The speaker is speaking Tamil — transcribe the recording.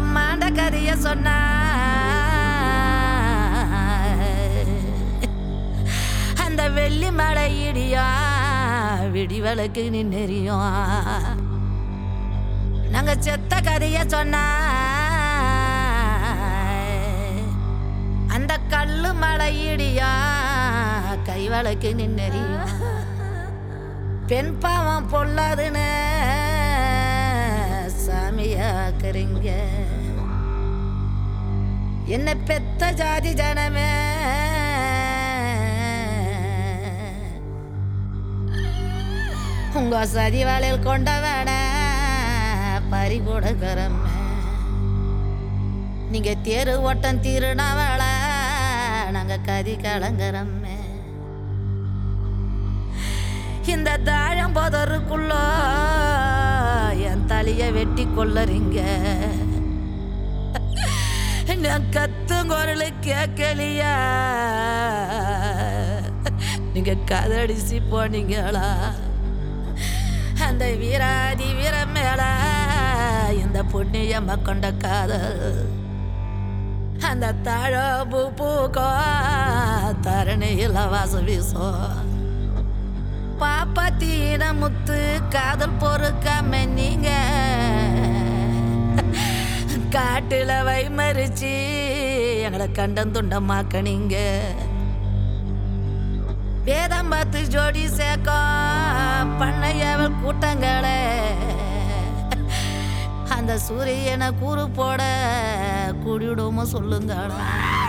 மாண்ட கதைய சொன்னா அந்த வெள்ளி மலை இடியா விடிவளுக்கு நின்னெறியும் நாங்க செத்த கதைய சொன்னா அந்த கல்லு மலை இடியா கைவளுக்கு நின்னெறியும் பெண் பாவம் பொல்லாதுன்னு சாமியாக்குறீங்க என்ன பெத்த ஜாதி ஜனமே உங்க சதி வலையில் கொண்டவன பறி கொடுக்கிறமே நீங்க தேரு ஓட்டம் திருநவள நாங்க கதி கலங்குறோமே இந்த தாழம் போதருக்குள்ள என் தலைய வெட்டி கொள்ளறீங்க நான் கத்தும் குரலு கேட்கலையா நீங்க கதடிச்சு போனீங்களா அந்த வீராதி வீரம் மேல இந்த புண்ணியம்ம கொண்ட காதல் அந்த தாழம்பு பூக்கோ தரணியில் வாசம் வீசும் பாப்பாத்தீன முத்து காதல் பொறுக்காம நீங்க காட்டுல வை மறிச்சு எங்களை கண்டம் துண்டமாக்கனீங்க வேதம் பார்த்து ஜோடி சேர்க்கும் பண்ணையவள் கூட்டங்களே அந்த சூரியனை கூறு போட கூடிவிடுமோ சொல்லுங்களா